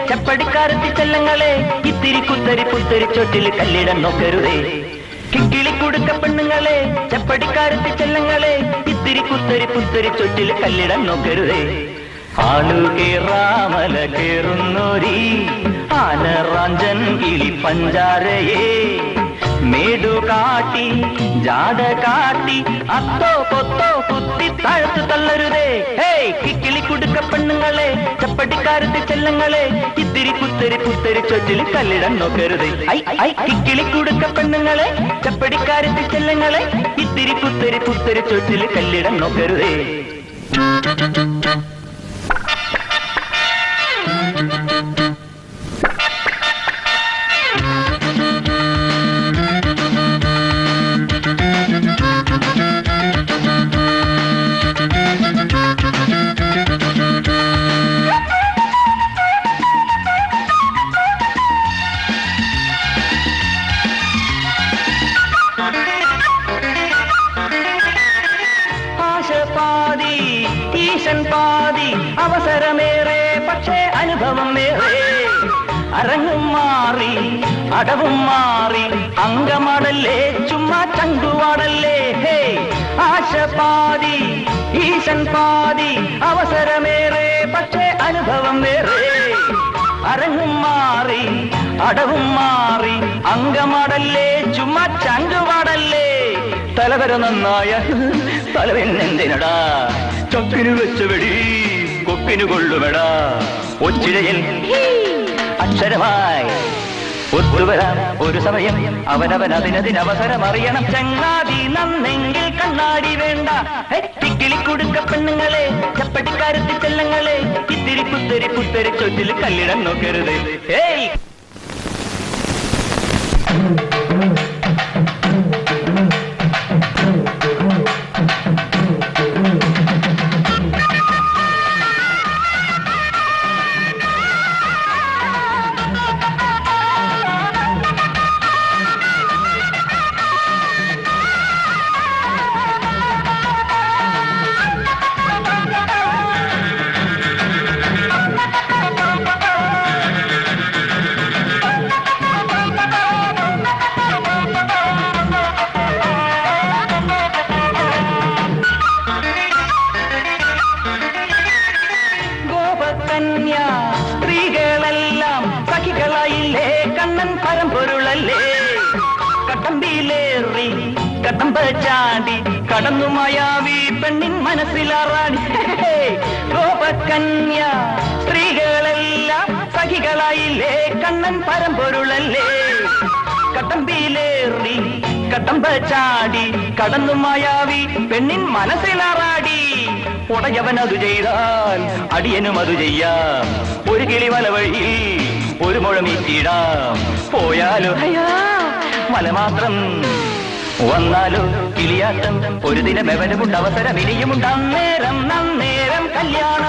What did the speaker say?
ചപ്പടിക്കാരത്തി ചെല്ലങ്ങളെ ഇത്തിരി കുത്തരി പുത്തരി ചൊട്ടിൽ കല്ലിടം നോക്കരുതേ കിക്കിളി കുടുക്ക പെണ്ണുങ്ങളെ ചപ്പടിക്കാരത്തി ചെല്ലങ്ങളെ ഇത്തിരി കുത്തരി പുത്തരി ചൊട്ടിൽ കല്ലിടം നോക്കരുതേ ആളു കേറാമല കേറുന്നോരി ആനറാഞ്ചൻ കിളി പഞ്ചാരയെ മേടു കാട്ടി ജാട കാട്ടി അത്തോ കൊത്തോ കുത്തി താഴ്ത്തു തള്ളരുതേ ഹേയ് കിക്കിളി കുടുക്ക പെണ്ണുങ്ങളെ ചപ്പട്ടിക്കാരത്തെ ചെല്ലങ്ങളെ ഇത്തിരി കുത്തരി പുത്തരി ചൊറ്റിൽ കല്ലിടം നോക്കരുതേ ഐ ഐ കിക്കിളി കുടുക്ക പെണ്ണുങ്ങളെ ചപ്പടിക്കാരത്തെ ചെല്ലങ്ങളെ ഇത്തിരി കുത്തരി പുത്തരി ചൊറ്റിൽ കല്ലിടം നോക്കരുതേ ആശ പാതി ഈശൻ പാതി അവസരമേറെ പക്ഷേ അനുഭവം ഏറെ അരങ്ങും മാറി അടവും മാറി അങ്കമടല്ലേ ചുമ്മാ ചങ്കുവാടല്ലേ ഹേ ആശ പാതി ഈശൻ പാതി അവസരമേറെ പക്ഷേ അനുഭവം വേറെ അരങ്ങും മാറി അടവും മാറി അങ്കമടല്ലേ ചുമ്മാ ചങ്കുവാടല്ലേ തലവര നന്നായ തലവെന്നെന്തിനടാ ചൊക്കിനു വെച്ച വെടി കൊക്കിനു കൊള്ളുമെടാ ഒച്ചിഴയിൽ അക്ഷരമായി ഒത്തുവരാം ഒരു സമയം അവനവൻ അതിനതിനവസരം അറിയണം ചങ്ങാതി നന്നെങ്കിൽ കണ്ണാടി വേണ്ട തിക്കിളി കൊടുക്ക പെണ്ണുങ്ങളെ ചപ്പട്ടിക്കാരത്തി ചെല്ലങ്ങളെ ഇത്തിരി പുത്തരി പുത്തരി ചൊറ്റിൽ കല്ലിടം നോക്കരുത് ഏയ് ഗോപകന്യ സ്ത്രീകളെല്ലാം സഖികളായില്ലേ കണ്ണൻ പരമ്പൊരുളല്ലേ കട്ടമ്പിയിലേറി കട്ടമ്പ ചാടി കടന്നു മായാവി പെണ്ണിൻ മനസ്സിലാറാടി ഗോപകന്യ സ്ത്രീകളെല്ലാം സഖികളായില്ലേ കണ്ണൻ പരമ്പൊരുളല്ലേ കട്ടമ്പിയിലേറി കട്ടമ്പ ചാടി കടന്നു മായാവി പെണ്ണിൻ മനസ്സിലാറാടി ഉടയവൻ അത് ചെയ്താൽ അടിയനും അത് ചെയ്യാം ഒരു കിളി വല വഴി ഒരു മുഴമീറ്റിടാം പോയാലോ അയ്യാ മല മാത്രം വന്നാലോ കിളിയാട്ടം ഒരു ദിനം എവനുമുണ്ട് അവസരം ഇനിയുമുണ്ട് അന്നേരം നന്നേരം കല്യാണം